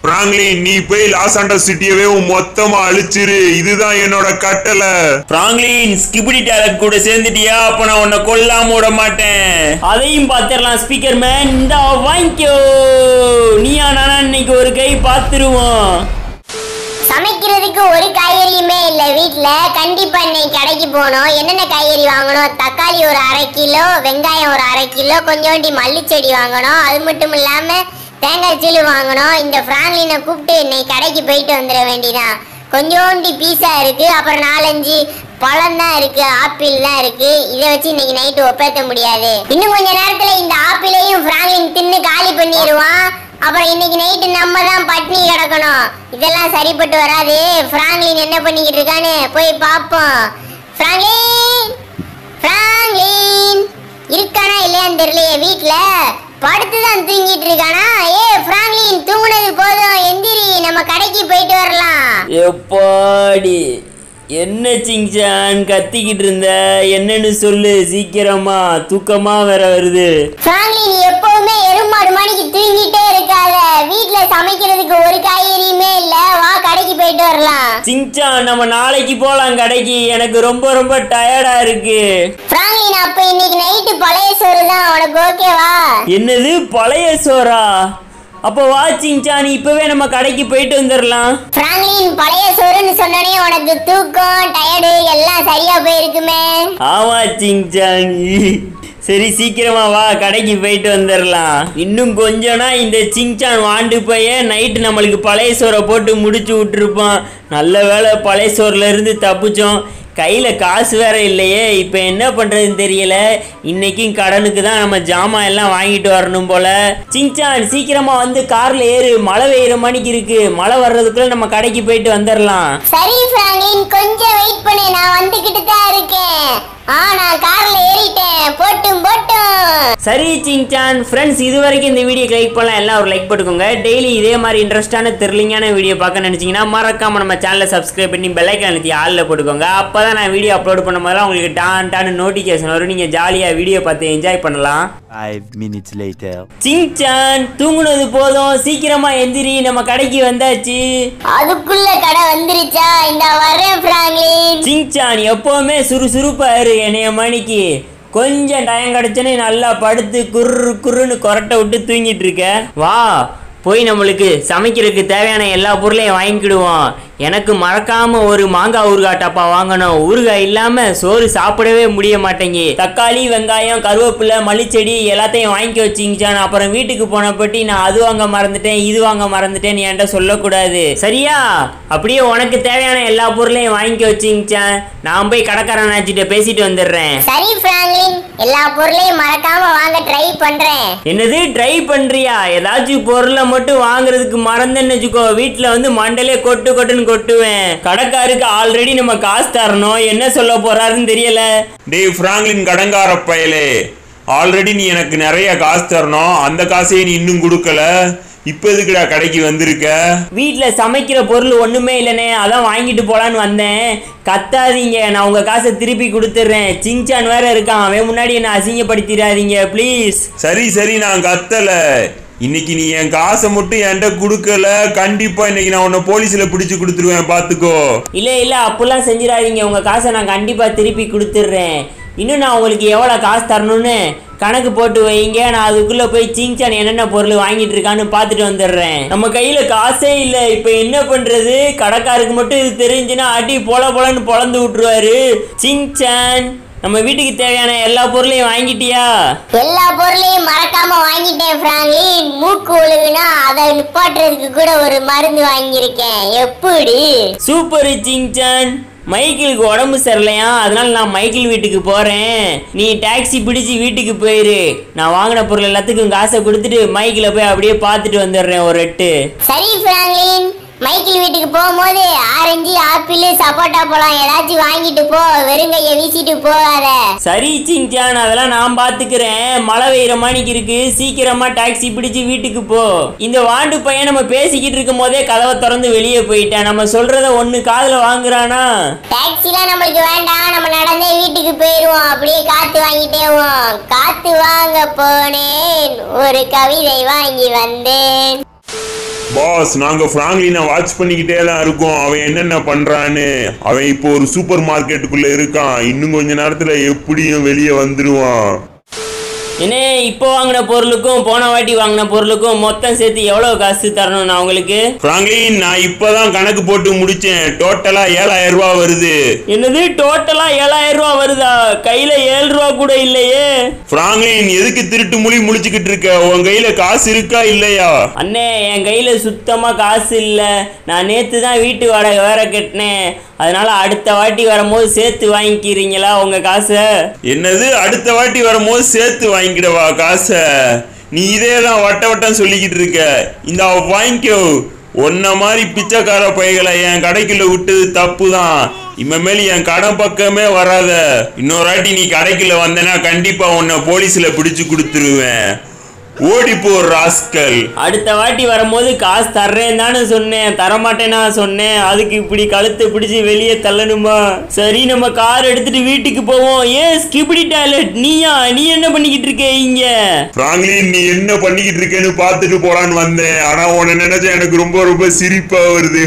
Franklin நீ போய் loss Anders சிட்டியவே மொத்தமா அழிச்சிரு இதுதான் என்னோட கட்டளை பிராங்க்லின் ஸ்கிபிடி டேலட் கூட சேர்ந்துட்டியா அப்ப நான் உன்னை கொல்லாம விட மாட்டேன் அதையும் பார்த்துடலாம் ஸ்பீக்கர் மேன் இந்த வாங்கிக்கோ நீயா நானா இன்னைக்கு ஒரு கை பார்த்துருவோம் சமைக்கிறதுக்கு ஒரு காய்கறியுமே இல்ல வீட்ல கண்டிப்பா இன்னைக்கு கடைக்கு போகணும் என்னென்ன காய்கறி வாங்கணும் தக்காளி ஒரு அரை கிலோ வெங்காயம் ஒரு அரை கிலோ கொஞ்சோண்டி மல்லிச்செடி வாங்கணும் அது மட்டும் இல்லாம தேங்காய் சீலு வாங்கணும் இந்த பிராங்க்லினை கூப்பிட்டு இன்னைக்கு கடைக்கு போயிட்டு வந்துட வேண்டியதான் கொஞ்சோண்டி பீஸா இருக்கு அப்புறம் நாலஞ்சு பழம் தான் இருக்கு ஆப்பிள் தான் இருக்கு இதை வச்சு இன்னைக்கு நைட்டு ஒப்பேத்த முடியாது இன்னும் கொஞ்ச நேரத்துல இந்த ஆப்பிளையும் பிராங்க்லின் தின்னு காலி பண்ணிடுவான் அப்புறம் இன்னைக்கு நைட்டு நம்ம தான் பட்னி கிடக்கணும் இதெல்லாம் சரிப்பட்டு வராது பிராங்க்லின் என்ன பண்ணிக்கிட்டு இருக்கான்னு போய் பார்ப்போம் பிராங்க்லின் பிராங்க்லின் இருக்கானா இல்லையான்னு தெரியலையே வீட்ல படுத்து தான் தூங்கிட்டு இருக்கானா ஏ பிராங்க்லின் தூங்குனது போதும் எந்திரி நம்ம கடைக்கு போயிட்டு வரலாம் எப்பாடி என்ன சிங்சான் கத்திக்கிட்டு இருந்த என்னன்னு சொல்லு சீக்கிரமா தூக்கமா வேற வருது பிராங்க்லின் நீ எப்பவுமே எருமாடு மணிக்கு தூங்கிட்டே இருக்காத வீட்ல சமைக்கிறதுக்கு ஒரு காய்கறியுமே இல்ல வா கடைக்கு போயிட்டு வரலாம் சிங்சான் நம்ம நாளைக்கு போலாம் கடைக்கு எனக்கு ரொம்ப ரொம்ப டயர்டா இருக்கு பிராங்க்லின் அப்ப இன்னைக்கு நைட்டு பழைய சோறு தான் உனக்கு ஓகேவா என்னது பழைய சோறா அப்போ வா சிங்சான் இப்பவே நம்ம கடைக்கு போயிட்டு வந்துடலாம் பிராங்க்லின் பழைய சோறுன்னு சொன்னோடனே உனக்கு தூக்கம் டயர்டு எல்லாம் சரியா போயிருக்குமே ஆமா சிங்சான் சரி சீக்கிரமா வா கடைக்கு போயிட்டு வந்துடலாம் இன்னும் கொஞ்சம்னா இந்த சிங்சான் வாண்டு போய் நைட்டு நம்மளுக்கு பழைய சோறை போட்டு முடிச்சு விட்டுருப்பான் நல்ல வேளை பழைய சோறுல இருந்து தப்பிச்சோம் கையில் காசு வேற இல்லையே இப்போ என்ன பண்ணுறதுன்னு தெரியல இன்னைக்கும் கடனுக்கு தான் நம்ம ஜாமான் எல்லாம் வாங்கிட்டு வரணும் போல சிங்சான் சீக்கிரமா வந்து கார்ல ஏறு மழை பெய்யுற மணிக்கு இருக்கு மழை வர்றதுக்குள்ள நம்ம கடைக்கு போயிட்டு வந்துடலாம் சரி பிராங்க்லின் கொஞ்சம் வெயிட் பண்ணு நான் வந்துகிட்டு தான் இருக்கேன் ஆ நான் கார்ல ஏறிட்டேன் போட்டும் போட்டும் சரி சிங்சான் ஃப்ரெண்ட்ஸ் இது வரைக்கும் இந்த வீடியோ லைக் பண்ணலாம் எல்லாம் ஒரு லைக் போட்டுக்கோங்க டெய்லி இதே மாதிரி இன்ட்ரெஸ்டான த்ரில்லிங்கான வீடியோ பார்க்க நினச்சிங்கன்னா மறக்காம நம்ம சேனலை சப்ஸ்கிரைப் பண்ணி பெல்லைக்கன் அழுத்தி ஆளில் போட்டுக்கோங்க அப்போ தான் நான் வீடியோ அப்லோட் பண்ணும் போதெல்லாம் உங்களுக்கு டான் டான் நோட்டிஃபிகேஷன் வரும் நீங்கள் ஜாலியாக வீடியோ பார்த்து என்ஜாய் பண்ணலாம் Five minutes later. சிங்சான் தூங்குனது போதும் சீக்கிரமா எந்திரி நம்ம கடைக்கு வந்தாச்சு அதுக்குள்ள கடை வந்துருச்சா இந்த வர்றேன் பிராங்க்லின் சிங்சான் எப்பவுமே சுறுசுறுப்பா இரு என்னைய மணிக்கு கொஞ்சம் டைம் கிடைச்சோன்னே நல்லா படுத்து குர்ரு குர்ருன்னு கொரட்டை விட்டு தூங்கிட்டு இருக்க வா போய் நம்மளுக்கு சமைக்கிறதுக்கு தேவையான எல்லா பொருளையும் வாங்கிக்கிடுவோம் எனக்கு மறக்காம ஒரு மாங்காய் ஊறுகாய் டப்பா வாங்கணும் ஊறுகாய் இல்லாம சோறு சாப்பிடவே முடிய மாட்டேங்கி தக்காளி வெங்காயம் கருவேப்பிலை மல்லிச்செடி எல்லாத்தையும் வாங்கி வச்சிங்கச்சான் அப்புறம் வீட்டுக்கு போனப்பட்டி நான் அது வாங்க மறந்துட்டேன் இது வாங்க மறந்துட்டேன் நீ என்கிட்ட சொல்லக்கூடாது சரியா அப்படியே உனக்கு தேவையான எல்லா பொருளையும் வாங்கி வச்சிங்கச்சான் நான் போய் கடைக்காரன் ஆச்சிட்ட பேசிட்டு வந்துடுறேன் சரி பிராங்க்லின் எல்லா பொருளையும் மறக்காம வாங்க ட்ரை பண்றேன் என்னது ட்ரை பண்றியா ஏதாச்சும் பொருளை மட்டும் வாங்குறதுக்கு மறந்தேன்னு வச்சுக்கோ வீட்டில் வந்து மண்டலே கொட்டு கொட்டுன்னு கொட்டுவேன் கடைக்காருக்கு ஆல்ரெடி நம்ம காசு தரணும் என்ன சொல்ல போறாருன்னு தெரியல டேய் பிராங்க்லின் கடங்கார பயலே ஆல்ரெடி நீ எனக்கு நிறைய காசு தரணும் அந்த காசையே நீ இன்னும் கொடுக்கல இப்போ எதுக்குடா கடைக்கு வந்திருக்க வீட்டில் சமைக்கிற பொருள் ஒன்றுமே இல்லைனே அதான் வாங்கிட்டு போலான்னு வந்தேன் கத்தாதீங்க நான் உங்கள் காசை திருப்பி கொடுத்துட்றேன் சிங்சான் வேற இருக்கான் அவன் முன்னாடி என்ன அசிங்கப்படுத்திடாதீங்க ப்ளீஸ் சரி சரி நான் கத்தல இன்னைக்கு நீ என் காசை மட்டும் என்கிட்ட கொடுக்கல கண்டிப்பா இன்னைக்கு நான் உன்னை போலீஸ்ல பிடிச்சு கொடுத்துருவேன் பாத்துக்கோ இல்லை இல்லை அப்படிலாம் செஞ்சிடாதீங்க உங்கள் காசை நான் கண்டிப்பாக திருப்பி கொடுத்துட்றேன் இன்னும் நான் உங்களுக்கு எவ்வளோ காசு தரணும்னு கணக்கு போட்டு வைங்க நான் அதுக்குள்ளே போய் சிங்சான் என்னென்ன பொருள் வாங்கிட்டு இருக்கான்னு பார்த்துட்டு வந்துடுறேன் நம்ம கையில் காசே இல்லை இப்போ என்ன பண்ணுறது கடைக்காருக்கு மட்டும் இது தெரிஞ்சுன்னா அடி பொல பொலன்னு பொழந்து விட்டுருவாரு சிங்சான் நம்ம வீட்டுக்கு தேவையான எல்லா பொருளையும் வாங்கிட்டியா எல்லா பொருளையும் மறக்காம வாங்கிட்டேன் பிராங்க்லின் மூக்கு ஒழுகுனா அதை நிப்பாட்டுறதுக்கு கூட ஒரு மருந்து வாங்கியிருக்கேன் எப்படி சூப்பர் சிங்சான் மைக்கிளுக்கு உடம்பு சரியில்லையா அதனால நான் மைக்கிள் வீட்டுக்கு போறேன் நீ டாக்ஸி பிடிச்சு வீட்டுக்கு போயிரு நான் வாங்கின பொருள் எல்லாத்துக்கும் காசை கொடுத்துட்டு மைக்கில் போய் அப்படியே பார்த்துட்டு வந்துடுறேன் ஒரு எட்டு சரி பிராங்க்லின் மைக்கேல் வீட்டுக்கு போகும்போது ஆரஞ்சு ஆப்பிள் சப்போட்டா பழம் ஏதாச்சும் வாங்கிட்டு போ வெறுங்கைய வீசிட்டு போகாத சரி சிங்சான் அதெல்லாம் நான் பாத்துக்கிறேன் மழை பெய்யுற மணிக்கு இருக்கு சீக்கிரமா டாக்ஸி பிடிச்சு வீட்டுக்கு போ இந்த வாண்டு பையன் நம்ம பேசிக்கிட்டு இருக்கும் போதே கதவை திறந்து வெளியே போயிட்டான் நம்ம சொல்றத ஒண்ணு காதுல வாங்குறானா டாக்ஸிலாம் நம்மளுக்கு வேண்டாம் நம்ம நடந்தே வீட்டுக்கு போயிடுவோம் அப்படியே காத்து வாங்கிட்டேவோம் காத்து வாங்க போனேன் ஒரு கவிதை வாங்கி வந்தேன் பாஸ் நாங்க பிராங்க்லினை வாட்ச் பண்ணிக்கிட்டே தான் இருக்கோம் அவன் என்னென்ன பண்றான்னு அவன் இப்போ ஒரு சூப்பர் மார்க்கெட்டுக்குள்ள இருக்கான் இன்னும் கொஞ்ச நேரத்துல எப்படியும் வெளியே வந்துருவான் என்ன இப்போ வாங்கின பொருளுக்கும் போன வாட்டி வாங்கின பொருளுக்கும் மொத்தம் சேர்த்து எவ்வளோ காசு தரணும் நான் உங்களுக்கு பிராங்க்லின் நான் இப்பதான் கணக்கு போட்டு முடிச்சேன் டோட்டலா ஏழாயிரம் ரூபாய் வருது என்னது டோட்டலா ஏழாயிரம் ரூபா வருதா கையில ஏழு ரூபா கூட இல்லையே பிராங்க்லின் எதுக்கு திருட்டு மொழி முழிச்சுக்கிட்டு இருக்க உன் கையில காசு இருக்கா இல்லையா அண்ணே என் கையில சுத்தமா காசு இல்லை நான் நேத்து தான் வீட்டு வாடகை வேற கட்டினேன் அதனால அடுத்த வாட்டி வரும்போது சேர்த்து வாங்கிக்கிறீங்களா உங்க காசை என்னது அடுத்த வாட்டி வரும்போது சேர்த்து வாங்கிக்கிடவா காசை நீ இதே தான் வட்ட வட்டம் சொல்லிக்கிட்டு இருக்க இந்த வாங்கிக்கோ உன்ன மாதிரி பிச்சைக்கார பைகளை என் கடைக்குள்ள விட்டது தப்பு தான் இனிமேல் என் கடை பக்கமே வராத இன்னொரு வாட்டி நீ கடைக்குள்ள வந்தேன்னா கண்டிப்பா உன்னை போலீஸ்ல பிடிச்சு கொடுத்துருவேன் ஓடி போ ராஸ்கல் அடுத்த வாட்டி வரும்போது காசு தர்றேன் தானே சொன்னேன் தரமாட்டேனா சொன்னேன் அதுக்கு இப்படி கழுத்தை பிடிச்சி வெளியே தள்ளணுமா சரி நம்ம கார் எடுத்துட்டு வீட்டுக்கு போவோம் ஏ ஸ்கிபிடி டாய்லெட் நீயா நீ என்ன பண்ணிக்கிட்டு இருக்க இங்க பிராங்க்லின் நீ என்ன பண்ணிக்கிட்டு இருக்கேன்னு பார்த்துட்டு போலான்னு வந்தேன் ஆனா உன்னை நினைச்சா எனக்கு ரொம்ப ரொம்ப சிரிப்பா வருது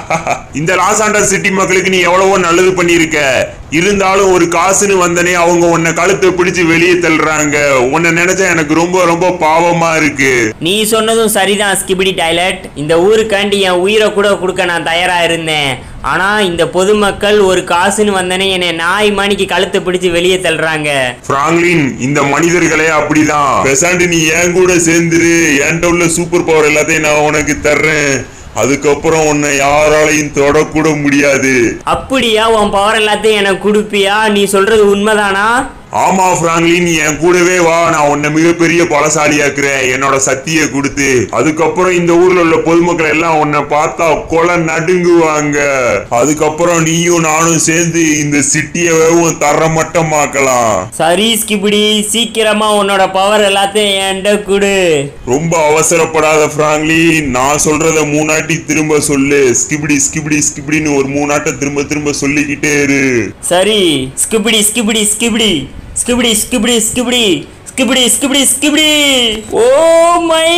இந்த லாஸ் ஆண்டர் சிட்டி மக்களுக்கு நீ எவ்வளவோ நல்லது பண்ணியிருக்க இருந்தாலும் ஒரு காசுன்னு வந்தனே அவங்க உன்னை கழுத்தை பிடிச்சு வெளியே தள்ளுறாங்க உன்னை நினைச்சா எனக்கு ரொம்ப ரொம்ப பாவமா இருக்கு நீ சொன்னதும் சரிதான் ஸ்கிபிடி டாய்லெட் இந்த ஊருக்காண்டி என் உயிரை கூட கொடுக்க நான் தயாரா இருந்தேன் ஆனா இந்த பொதுமக்கள் ஒரு காசுன்னு வந்தனே என்னை நாய் மணிக்கு கழுத்தை பிடிச்சு வெளியே தள்ளுறாங்க பிராங்க்லின் இந்த மனிதர்களே அப்படிதான் பெசாண்டு நீ என் கூட சேர்ந்துரு என்கிட்ட உள்ள சூப்பர் பவர் எல்லாத்தையும் நான் உனக்கு தர்றேன் அதுக்கப்புறம் உன்னை யாராலையும் தொடக்கூட முடியாது அப்படியா உன் பவர் எல்லாத்தையும் எனக்கு கொடுப்பியா நீ சொல்றது உண்மைதானா ஆமா பிராங்க்லின் நீ என் கூடவே வா நான் உன்னை மிகப்பெரிய பலசாலியாக்குறேன் என்னோட சக்தியை கொடுத்து அதுக்கப்புறம் இந்த ஊர்ல உள்ள பொதுமக்கள் எல்லாம் உன்னை பார்த்தா கொலை நடுங்குவாங்க அதுக்கப்புறம் நீயும் நானும் சேர்ந்து இந்த சிட்டியவும் தரமட்டமாக்கலாம் சரி ஸ்கிபிடி சீக்கிரமா உன்னோட பவர் எல்லாத்தையும் என்கிட்ட கொடு ரொம்ப அவசரப்படாத பிராங்க்லி நான் சொல்றத மூணாட்டி திரும்ப சொல்லு ஸ்கிபிடி ஸ்கிபிடி ஸ்கிபிடின்னு ஒரு மூணாட்ட திரும்ப திரும்ப சொல்லிக்கிட்டே இரு சரி skibidi skibidi skibidi skibidi skibidi skibidi skibidi skibidi skibidi oh my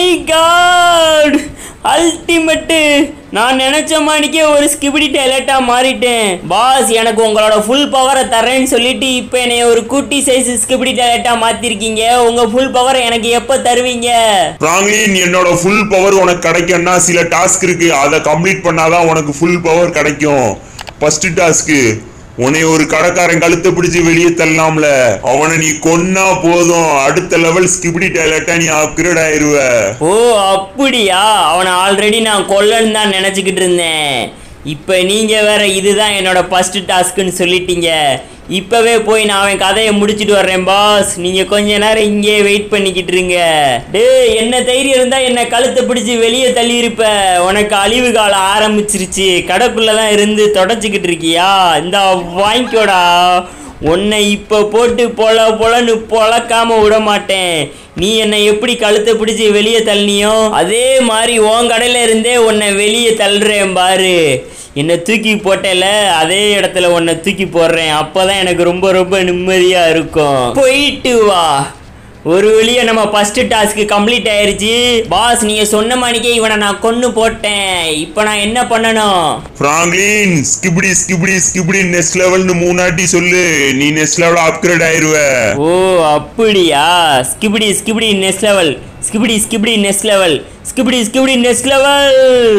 god ultimate நான் நினைச்ச மாணிக்கே ஒரு ஸ்கிபிடி டைலட்டா மாறிட்டேன் பாஸ் எனக்கு உங்களோட ஃபுல் பவரை தரேன்னு சொல்லிட்டு இப்போ என்னைய ஒரு குட்டி சைஸ் ஸ்கிபிடி டைலட்டா மாத்திருக்கீங்க உங்க ஃபுல் பவர் எனக்கு எப்போ தருவீங்க பிராங்க்லின் என்னோட ஃபுல் பவர் உனக்கு கிடைக்கும்னா சில டாஸ்க் இருக்கு அதை கம்ப்ளீட் பண்ணாதான் உனக்கு ஃபுல் பவர் கிடைக்கும் ஃபர்ஸ்ட் டாஸ்க் உன்னை ஒரு கடைக்காரன் கழுத்தை பிடிச்சு வெளியே தள்ளலாம்ல அவனை நீ கொன்னா போதும் அடுத்த லெவல் ஸ்கிபிடி டைலட்டா நீ அப்கிரேட் ஆயிருவ ஓ அப்படியா அவனை ஆல்ரெடி நான் கொல்லன்னு தான் நினச்சிக்கிட்டு இருந்தேன் இப்போ நீங்கள் வேற இதுதான் என்னோட ஃபர்ஸ்ட் டாஸ்க்குன்னு சொல்லிட்டீங்க இப்போவே போய் நான் அவன் கதையை முடிச்சிட்டு வர்றேன் பாஸ் நீங்கள் கொஞ்ச நேரம் இங்கேயே வெயிட் பண்ணிக்கிட்டு இருங்க டேய் என்ன தைரியம் இருந்தால் என்னை கழுத்தை பிடிச்சி வெளியே தள்ளியிருப்ப உனக்கு அழிவு காலம் ஆரம்பிச்சிருச்சு கடைக்குள்ளே தான் இருந்து தொடச்சிக்கிட்டு இருக்கியா இந்த வாங்கிக்கோடா உன்னை இப்போ போட்டு பொல பொலன்னு பொழக்காம விட மாட்டேன் நீ என்னை எப்படி கழுத்தை பிடிச்சி வெளியே தள்ளினியோ அதே மாதிரி உன் கடையில இருந்தே உன்னை வெளியே தள்ளுறேன் பாரு என்னை தூக்கி போட்டேல அதே இடத்துல உன்னை தூக்கி போடுறேன் அப்பதான் எனக்கு ரொம்ப ரொம்ப நிம்மதியா இருக்கும் போயிட்டு வா ஒரு வழியா நம்ம ஃபர்ஸ்ட் டாஸ்க் கம்ப்ளீட் ஆயிருச்சு பாஸ் நீங்க சொன்ன மாணிக்கே இவனை நான் கொன்னு போட்டேன் இப்போ நான் என்ன பண்ணணும் பிராங்க்லின் ஸ்கிபிடி ஸ்கிபிடி ஸ்கிபிடி நெக்ஸ்ட் லெவல்னு மூணாட்டி சொல்லு நீ நெக்ஸ்ட் லெவல் அப்கிரேட் ஆயிருவ ஓ அப்படியா skibidi skibidi next level skibidi skibidi next level skibidi skibidi next level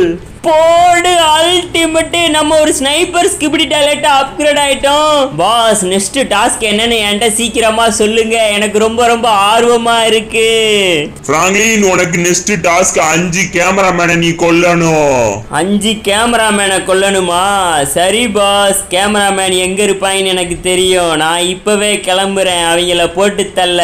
போடு அல்டிமேட் நம்ம ஒரு ஸ்னைப்பர் ஸ்கிபிடி டேலண்ட் அப்கிரேட் ஆயிட்டோம் பாஸ் நெக்ஸ்ட் டாஸ்க் என்னன்னு என்கிட்ட சீக்கிரமா சொல்லுங்க எனக்கு ரொம்ப ரொம்ப ஆர்வமா இருக்கு பிராங்க்லின் உனக்கு நெக்ஸ்ட் டாஸ்க் அஞ்சு கேமராமேனை நீ கொல்லணும் அஞ்சு கேமராமேனை கொல்லணுமா சரி பாஸ் கேமராமேன் எங்க இருப்பாங்கன்னு எனக்கு தெரியும் நான் இப்பவே கிளம்புறேன் அவங்கள போட்டு தள்ள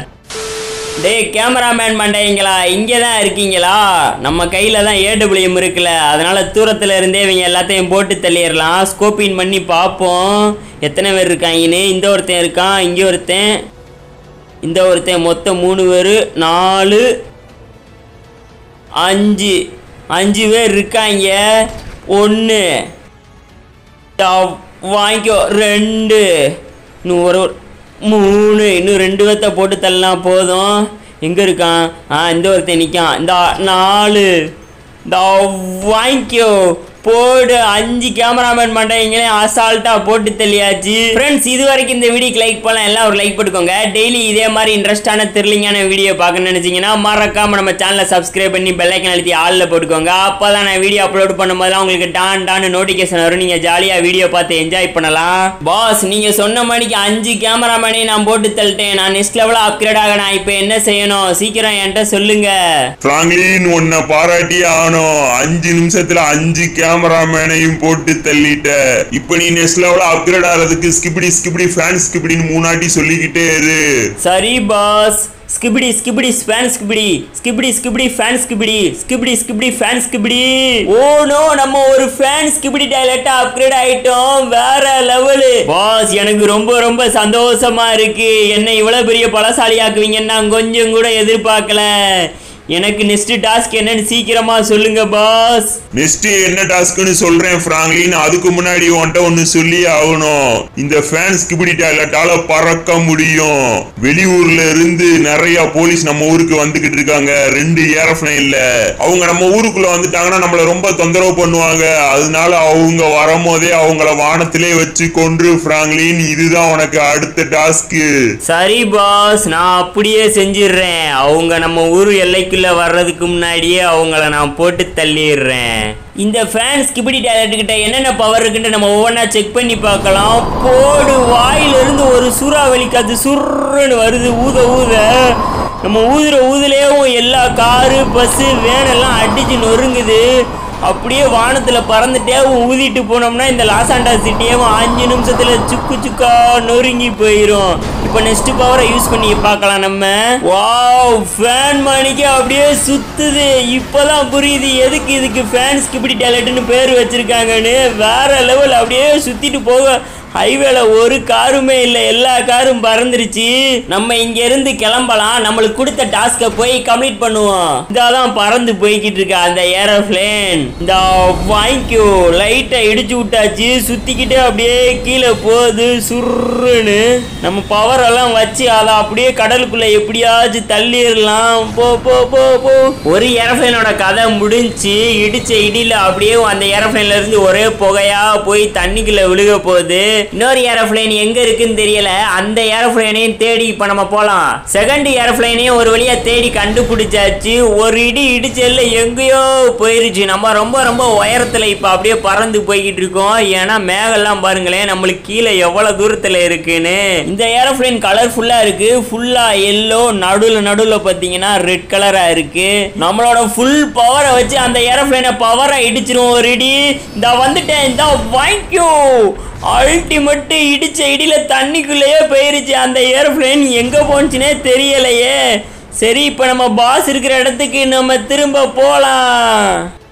டேய் கேமராமேன் மண்டைங்களா இங்கே தான் இருக்கீங்களா நம்ம கையில் தான் ஏடபிள்யூஎம் இருக்குல்ல அதனால தூரத்தில் இருந்தே இவங்க எல்லாத்தையும் போட்டு தள்ளிடலாம் ஸ்கோப்பின் பண்ணி பார்ப்போம் எத்தனை பேர் இருக்காங்கன்னு இந்த ஒருத்தன் இருக்கான் இங்கே ஒருத்தன் இந்த ஒருத்தன் மொத்தம் மூணு பேர் நாலு அஞ்சு அஞ்சு பேர் இருக்காங்க ஒன்று வாங்கிக்கோ ரெண்டு இன்னும் ஒரு ஒரு- மூணு இன்னும் ரெண்டு பேர்த்த போட்டு தள்ளனா போதும் எங்கே இருக்கான் ஆ இந்த ஒருத்தன் நிற்கான் இந்த நாலு இந்த வாங்கிக்கோ போடு அஞ்சு கேமராமேன் மண்டைங்களே அசால்ட்டா போட்டு தெளியாச்சு ஃப்ரெண்ட்ஸ் இது வரைக்கும் இந்த வீடியோக்கு லைக் பண்ணலாம் எல்லாம் ஒரு லைக் போட்டுக்கோங்க டெய்லி இதே மாதிரி இன்ட்ரெஸ்டான த்ரில்லிங்கான வீடியோ பார்க்கணும்னு நினைச்சீங்கன்னா மறக்காம நம்ம சேனலை சப்ஸ்கிரைப் பண்ணி பெல் ஐக்கன் அழுத்தி ஆளில் போட்டுக்கோங்க அப்பதான் நான் வீடியோ அப்லோட் பண்ணும்போதெல்லாம் உங்களுக்கு டான் டான் நோட்டிஃபிகேஷன் வரும் நீங்க ஜாலியா வீடியோ பார்த்து என்ஜாய் பண்ணலாம் பாஸ் நீங்க சொன்ன மாதிரிக்கு அஞ்சு கேமராமேனையும் நான் போட்டு தள்ளிட்டேன் நான் நெக்ஸ்ட் லெவலில் அப்கிரேட் ஆக நான் இப்போ என்ன செய்யணும் சீக்கிரம் என்கிட்ட சொல்லுங்க பிராங்க்லின் உன்னை பாராட்டி ஆகணும் அஞ்சு நிமிஷத்துல அஞ்சு கேமராமேனையும் போட்டு தள்ளிட்ட இப்ப நீ நெக்ஸ்ட் லெவல அப்கிரேட் ஆகிறதுக்கு ஸ்கிபிடி ஸ்கிபிடி ஃபேன் ஸ்கிபிடின்னு மூணாட்டி சொல்லிக்கிட்டே இரு சரி boss skibidi skibidi fan skibidi skibidi skibidi fan skibidi skibidi skibidi fan skibidi oh no நம்ம ஒரு ஃபேன் ஸ்கிபிடி டைலட்டா அப்கிரேட் ஆயிட்டோம் வேற லெவலு பாஸ் எனக்கு ரொம்ப ரொம்ப சந்தோஷமா இருக்கு என்னை இவ்வளவு பெரிய பலசாலியாக்குவீங்கன்னு நான் கொஞ்சம் கூட எதிர்பார்க்கல எனக்கு நெக்ஸ்ட் டாஸ்க் என்னன்னு சீக்கிரமா சொல்லுங்க பாஸ் நெக்ஸ்ட் என்ன டாஸ்க்னு சொல்றேன் பிராங்க்லின் அதுக்கு முன்னாடி உன்கிட்ட ஒன்னு சொல்லி ஆகணும் இந்த ஃபேன் ஸ்கிபிடி டாய்லெட்டால பறக்க முடியும் வெளியூர்ல இருந்து நிறைய போலீஸ் நம்ம ஊருக்கு வந்துகிட்டு இருக்காங்க ரெண்டு ஏரோப்ளைன்ல அவங்க நம்ம ஊருக்குள்ள வந்துட்டாங்கன்னா நம்மள ரொம்ப தொந்தரவு பண்ணுவாங்க அதனால அவங்க வரும்போதே அவங்கள வானத்திலே வச்சு கொன்று பிராங்க்லின் இதுதான் உனக்கு அடுத்த டாஸ்க் சரி பாஸ் நான் அப்படியே செஞ்சிடுறேன் அவங்க நம்ம ஊர் எல்லைக்குள்ள வர்றதுக்கு முன்னாடியே அவங்கள நான் போட்டு தள்ளிடுறேன் இந்த ஃபேன்ஸ் கிபிடி டேலட் கிட்ட என்னென்ன பவர் இருக்குன்னு நம்ம ஒவ்வொன்றா செக் பண்ணி பார்க்கலாம் போடு வாயிலிருந்து ஒரு சூறாவளி காத்து சுருன்னு வருது ஊத ஊத நம்ம ஊதுற ஊதுலேயும் எல்லா காரு பஸ்ஸு வேனெல்லாம் அடிச்சு நொறுங்குது அப்படியே வானத்தில் பறந்துட்டே ஊதிட்டு போனோம்னா இந்த லாஸ் ஆண்டா சிட்டியும் அஞ்சு நிமிஷத்துல சுக்கு சுக்கா நொறுங்கி போயிடும் இப்போ நெக்ஸ்ட் பவரை யூஸ் பண்ணி பார்க்கலாம் நம்ம வாவ் ஃபேன் மணிக்கு அப்படியே சுத்துது இப்போதான் புரியுது எதுக்கு இதுக்கு ஃபேன்ஸ்க்கு இப்படி டேலட்னு பேர் வச்சிருக்காங்கன்னு வேற லெவல் அப்படியே சுத்திட்டு போக ஹைவேல ஒரு காருமே இல்லை எல்லா காரும் பறந்துருச்சு நம்ம இங்க இருந்து கிளம்பலாம் நம்மளுக்கு கொடுத்த டாஸ்கை போய் கம்ப்ளீட் பண்ணுவோம் இதாதான் பறந்து போய்கிட்டு இருக்கா அந்த ஏரோப்ளேன் இந்த வாங்கிக்கோ லைட்டை இடிச்சு விட்டாச்சு சுத்திக்கிட்டே அப்படியே கீழே போகுது சுருன்னு நம்ம பவர் எல்லாம் வச்சு அதை அப்படியே கடலுக்குள்ள எப்படியாச்சும் தள்ளிடலாம் போ போ போ போ ஒரு ஏரோப்ளேனோட கதை முடிஞ்சு இடிச்ச இடியில அப்படியே அந்த ஏரோப்ளேன்ல இருந்து ஒரே புகையா போய் தண்ணிக்குள்ள விழுக போகுது இன்னொரு ஏரோப்ளேன் எங்க இருக்குன்னு தெரியல அந்த ஏரோப்ளேனையும் தேடி இப்ப நம்ம போலாம் செகண்ட் ஏரோப்ளேனையும் ஒரு வழியா தேடி கண்டுபிடிச்சாச்சு ஒரு இடி இடிச்சல்ல எங்கேயோ போயிருச்சு நம்ம ரொம்ப ரொம்ப உயரத்துல இப்ப அப்படியே பறந்து போய்கிட்டு இருக்கோம் ஏன்னா மேகெல்லாம் பாருங்களேன் நம்மளுக்கு கீழே எவ்வளவு தூரத்துல இருக்குன்னு இந்த ஏரோப்ளேன் கலர்ஃபுல்லா இருக்கு ஃபுல்லா எல்லோ நடுவுல நடுவுல பாத்தீங்கன்னா ரெட் கலரா இருக்கு நம்மளோட ஃபுல் பவரை வச்சு அந்த ஏரோப்ளேனை பவரை இடிச்சிரும் ஒரு இடி இந்த வந்துட்டேன் இந்த வாங்கிக்கோ அல்டிமேட் இடிச்ச இடியில தண்ணிக்குள்ளேயே போயிருச்சு அந்த ஏரோப்ளேன் எங்க போனுச்சுனே தெரியலையே சரி இப்போ நம்ம பாஸ் இருக்கிற இடத்துக்கு நம்ம திரும்ப போலாம்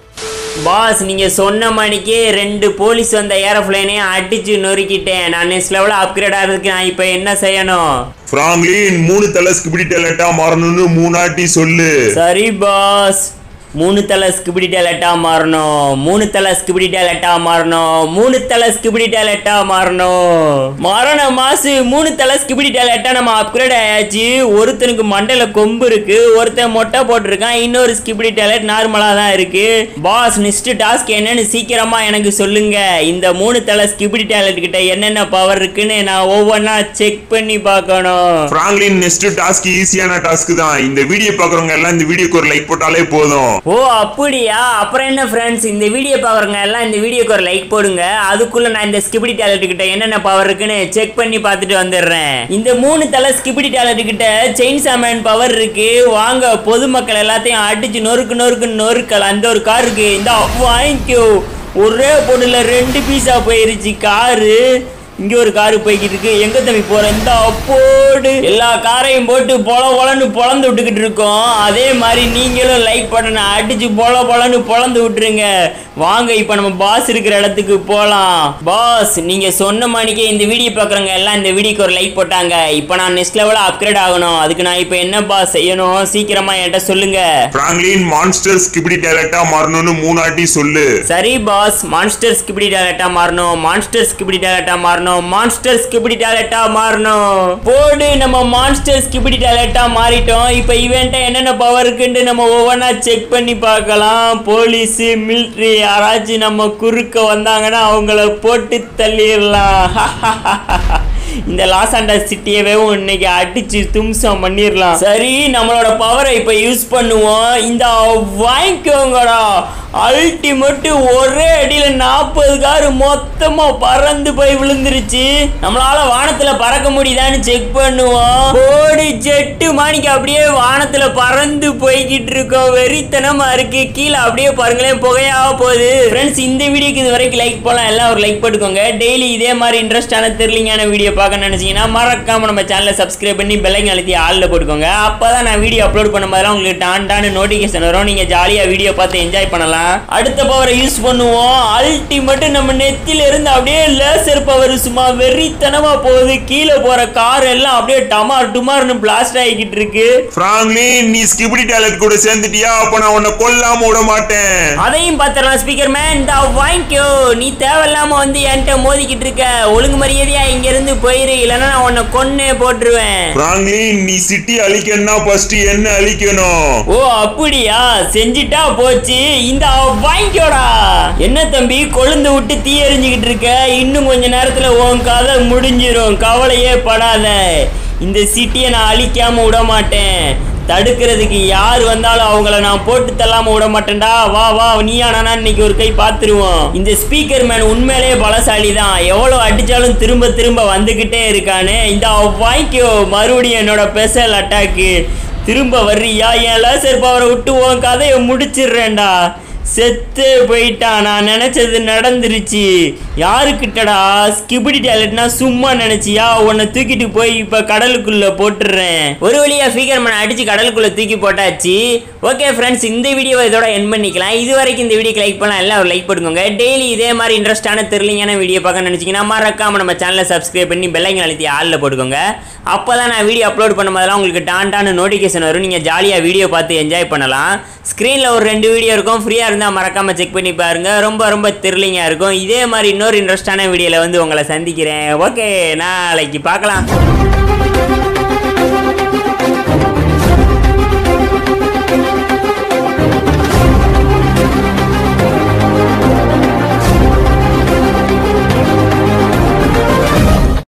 பாஸ் நீங்க சொன்ன மணிக்கு ரெண்டு போலீஸ் வந்த ஏரோப்ளேனையும் அடிச்சு நொறுக்கிட்டேன் நான் நெக்ஸ்ட் லெவலில் அப்கிரேட் ஆகிறதுக்கு நான் இப்போ என்ன செய்யணும் பிராங்க்லின் மூணு தலை ஸ்கிபிடி டாய்லெட்டா மாறணும்னு மூணாட்டி சொல்லு சரி பாஸ் மூணு தலை ஸ்கிபிடி டேலட்டா மாறணும் மூணு தலை ஸ்கிபிடி டேலட்டா மாறணும் மூணு தலை ஸ்கிபிடி டேலட்டா மாறணும் மரண மாசு மூணு தலை ஸ்கிபிடி டேலட்டா நம்ம அப்கிரேட் ஆயாச்சு ஒருத்தனுக்கு மண்டையில கொம்பு இருக்கு ஒருத்தன் மொட்டை போட்டிருக்கான் இன்னொரு ஸ்கிபிடி டேலட் நார்மலா தான் இருக்கு பாஸ் நெக்ஸ்ட் டாஸ்க் என்னன்னு சீக்கிரமா எனக்கு சொல்லுங்க இந்த மூணு தலை ஸ்கிபிடி டேலட் கிட்ட என்னென்ன பவர் இருக்குன்னு நான் ஒவ்வொன்றா செக் பண்ணி பார்க்கணும் பிராங்க்லின் நெக்ஸ்ட் டாஸ்க் ஈஸியான டாஸ்க் தான் இந்த வீடியோ பாக்குறவங்க எல்லாம் இந்த வீடியோக்கு ஒரு லைக் போட்டாலே போதும் ஓ அப்படியா அப்புறம் என்ன ஃப்ரெண்ட்ஸ் இந்த வீடியோ பார்க்குறவங்க எல்லாம் இந்த வீடியோக்கு ஒரு லைக் போடுங்க அதுக்குள்ள நான் இந்த ஸ்கிபிடி டேலட் கிட்ட என்னென்ன பவர் இருக்குன்னு செக் பண்ணி பார்த்துட்டு வந்துடுறேன் இந்த மூணு தலை ஸ்கிபிடி டேலட் கிட்ட செயின் சாமன் பவர் இருக்கு வாங்க பொதுமக்கள் எல்லாத்தையும் அடிச்சு நொறுக்கு நொறுக்கு நொறுக்கல் அந்த ஒரு கார் இருக்கு இந்த வாங்கிக்கோ ஒரே பொண்ணுல ரெண்டு பீஸா போயிருச்சு காரு இங்க ஒரு காரு போய்கிட்டு இருக்கு எங்க தம்பி போற இந்த அப்போடு எல்லா காரையும் போட்டு பொல பொலன்னு பொழந்து விட்டுக்கிட்டு இருக்கோம் அதே மாதிரி நீங்களும் லைக் பட்டனை அடிச்சு பொல பொலன்னு பொழந்து விட்டுருங்க வாங்க இப்ப நம்ம பாஸ் இருக்கிற இடத்துக்கு போலாம் பாஸ் நீங்க சொன்ன மாதிரிக்கே இந்த வீடியோ பாக்குறவங்க எல்லாம் இந்த வீடியோக்கு ஒரு லைக் போட்டாங்க இப்ப நான் நெக்ஸ்ட் லெவல அப்கிரேட் ஆகணும் அதுக்கு நான் இப்ப என்ன பாஸ் செய்யணும் சீக்கிரமா என்கிட்ட சொல்லுங்க பிராங்க்லின் மான்ஸ்டர் ஸ்கிபிடி டாய்லெட்டா மாறணும்னு மூணாட்டி சொல்லு சரி பாஸ் மான்ஸ்டர் ஸ்கிபிடி டேலட்டா மாறணும் மான்ஸ்டர் ஸ்கிபிடி டேலட்டா மாறணும் மாறணும் மான்ஸ்டர் ஸ்கிபிடி டேலட்டா மாறணும் போடு நம்ம மான்ஸ்டர் ஸ்கிபிடி டேலட்டா மாறிட்டோம் இப்போ இவன்ட்ட என்னென்ன பவர் இருக்குன்னு நம்ம ஒவ்வொன்றா செக் பண்ணி பார்க்கலாம் போலீஸ் மிலிட்ரி யாராச்சும் நம்ம குறுக்க வந்தாங்கன்னா அவங்கள போட்டு தள்ளிடலாம் இந்த லாஸ் ஆண்டஸ் சிட்டியவே இன்னைக்கு அடிச்சு தும்சம் பண்ணிடலாம் சரி நம்மளோட பவரை இப்போ யூஸ் பண்ணுவோம் இந்த வாங்கிக்கோங்கடா அல்டிமேட்டு ஒரே அடியில நாற்பது காரு மொத்தமா பறந்து போய் விழுந்துருச்சு நம்மளால வானத்துல பறக்க முடியுதான்னு செக் பண்ணுவோம் ஓடி ஜெட்டு மாணிக்கு அப்படியே வானத்துல பறந்து போய்கிட்டு இருக்கோம் வெறித்தனமா இருக்கு கீழே அப்படியே பாருங்களேன் புகையாக போகுது ஃப்ரெண்ட்ஸ் இந்த வீடியோக்கு இது வரைக்கும் லைக் போலாம் எல்லாம் ஒரு லைக் போட்டுக்கோங்க டெய்லி இதே மாதிரி இன்ட்ரெஸ்டான தெரியலிங்கான வீடியோ பார்க்க நினைச்சீங்கன்னா மறக்காம நம்ம சேனலை சப்ஸ்கிரைப் பண்ணி பெல்லைங்க அழுத்தி ஆளில் போட்டுக்கோங்க அப்பதான் நான் வீடியோ அப்லோட் பண்ணும் போதெல்லாம் உங்களுக்கு டான் டான்னு நோட்டிஃபிகேஷன் வரும் நீங்க ஜாலியா வீடியோ பார்த்து என்ஜாய் பண்ணலாம் அடுத்த பவரை யூஸ் பண்ணுவோம் அல்டிமேட் நம்ம நெத்தில இருந்து அப்படியே லேசர் பவர் சும்மா வெறித்தனமா போகுது கீழே போற கார் எல்லாம் அப்படியே டமார் டுமார்னு பிளாஸ்ட் ஆகிக்கிட்டு இருக்கு பிராங்க்லின் நீ ஸ்கிபிடி டேலட் கூட சேர்ந்துட்டியா அப்ப நான் உன்னை கொல்லாம விட மாட்டேன் அதையும் பார்த்துடலாம் ஸ்பீக்கர் மேன் இந்த வாங்கிக்கோ நீ தேவையில்லாம வந்து என்கிட்ட மோதிக்கிட்டு இருக்க ஒழுங்கு மரியாதையா இங்க இருந்து போயிரு இல்லைன்னா நான் உன்னை கொன்னே போட்டுருவேன் பிராங்க்லின் நீ சிட்டி அழிக்கணும்னா ஃபர்ஸ்ட் என்ன அழிக்கணும் ஓ அப்படியா செஞ்சிட்டா போச்சு இந்த வாங்கிக்கோடா என்ன தம்பி கொழுந்து விட்டு தீ எரிஞ்சுக்கிட்டு இருக்க இன்னும் கொஞ்ச நேரத்துல உன் கதை முடிஞ்சிரும் கவலையே படாத இந்த சிட்டியை நான் அழிக்காம விட மாட்டேன் தடுக்கிறதுக்கு யார் வந்தாலும் அவங்கள நான் போட்டு தள்ளாம விட மாட்டேன்டா வா வா நீயா நானா இன்னைக்கு ஒரு கை பார்த்துருவோம் இந்த ஸ்பீக்கர் மேன் உண்மையிலேயே பலசாலி தான் எவ்வளவு அடிச்சாலும் திரும்ப திரும்ப வந்துகிட்டே இருக்கானே இந்த வாங்கிக்கோ மறுபடியும் என்னோட ஸ்பெஷல் அட்டாக்கு திரும்ப வர்றியா என் லேசர் பவரை விட்டு உன் கதையை முடிச்சிடுறேன்டா செத்து போயிட்டான் நான் நினைச்சது நடந்துருச்சு யாருக்கிட்டடா ஸ்கிபிடி டேலட்னா சும்மா நினைச்சியா உன்னை தூக்கிட்டு போய் இப்ப கடலுக்குள்ள போட்டுடுறேன் ஒரு வழியா ஃபிகர் மன அடிச்சு கடலுக்குள்ள தூக்கி போட்டாச்சு ஓகே ஃப்ரெண்ட்ஸ் இந்த வீடியோவை இதோட என் பண்ணிக்கலாம் இது வரைக்கும் இந்த வீடியோக்கு லைக் பண்ணலாம் எல்லாம் ஒரு லைக் போட்டுக்கோங்க டெய்லி இதே மாதிரி இன்ட்ரெஸ்டான தெரியலிங்கான வீடியோ பார்க்க நினைச்சீங்கன்னா மறக்காம நம்ம சேனலை சப்ஸ்கிரைப் பண்ணி பெல்லைங்க அழுத்தி ஆளில் போட்டுக்கோங்க அப்பதான் நான் வீடியோ அப்லோட் பண்ணும்போதெல்லாம் உங்களுக்கு டாண்டான நோட்டிஃபிகேஷன் வரும் நீங்கள் ஜாலியாக வீடியோ பார்த்து என்ஜாய் பண்ணலாம் ஸ்க்ரீனில் ஒரு ரெண்டு வீடியோ இருக்கும் ஃப்ரீயாக இருந்தால் மறக்காமல் செக் பண்ணி பாருங்க ரொம்ப ரொம்ப த்ரில்லிங்காக இருக்கும் இதே மாதிரி இன்னொரு இன்ட்ரெஸ்டான வீடியோவில் வந்து உங்களை சந்திக்கிறேன் ஓகே நாளைக்கு பார்க்கலாம்